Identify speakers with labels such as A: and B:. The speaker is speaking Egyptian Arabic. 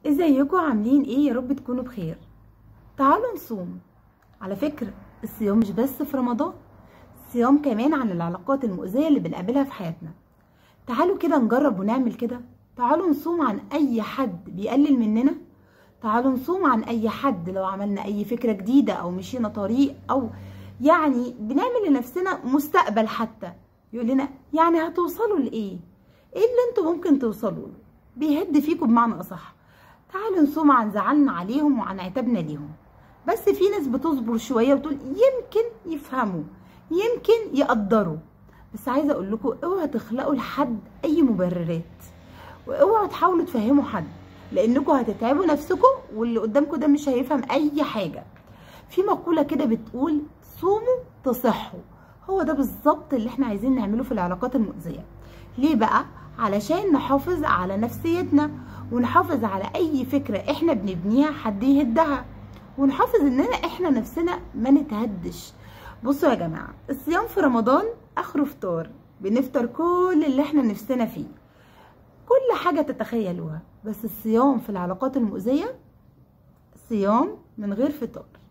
A: ازيكم عاملين ايه يا رب تكونوا بخير تعالوا نصوم على فكرة الصيام مش بس في رمضان الصيام كمان عن العلاقات المؤذية اللي بنقابلها في حياتنا تعالوا كده نجرب ونعمل كده تعالوا نصوم عن اي حد بيقلل مننا تعالوا نصوم عن اي حد لو عملنا اي فكرة جديدة او مشينا طريق او يعني بنعمل لنفسنا مستقبل حتى يقول لنا يعني هتوصلوا لايه ايه اللي انتوا ممكن توصلوا له بيهد فيكم بمعنى اصح تعالوا نصوم عن زعلنا عليهم وعن عتابنا ليهم بس في ناس بتصبر شويه وتقول يمكن يفهموا يمكن يقدروا بس عايزه اقول لكم اوعوا تخلقوا لحد اي مبررات واوعوا تحاولوا تفهموا حد لانكم هتتعبوا نفسكم واللي قدامكم ده مش هيفهم اي حاجه في مقوله كده بتقول صوموا تصحوا هو ده بالظبط اللي احنا عايزين نعمله في العلاقات المؤذيه ليه بقى علشان نحافظ على نفسيتنا ونحافظ على اي فكره احنا بنبنيها حد يهدها ونحافظ اننا احنا نفسنا ما نتهدش بصوا يا جماعه الصيام في رمضان اخره فطار بنفطر كل اللي احنا نفسنا فيه كل حاجه تتخيلوها بس الصيام في العلاقات المؤذيه صيام من غير فطار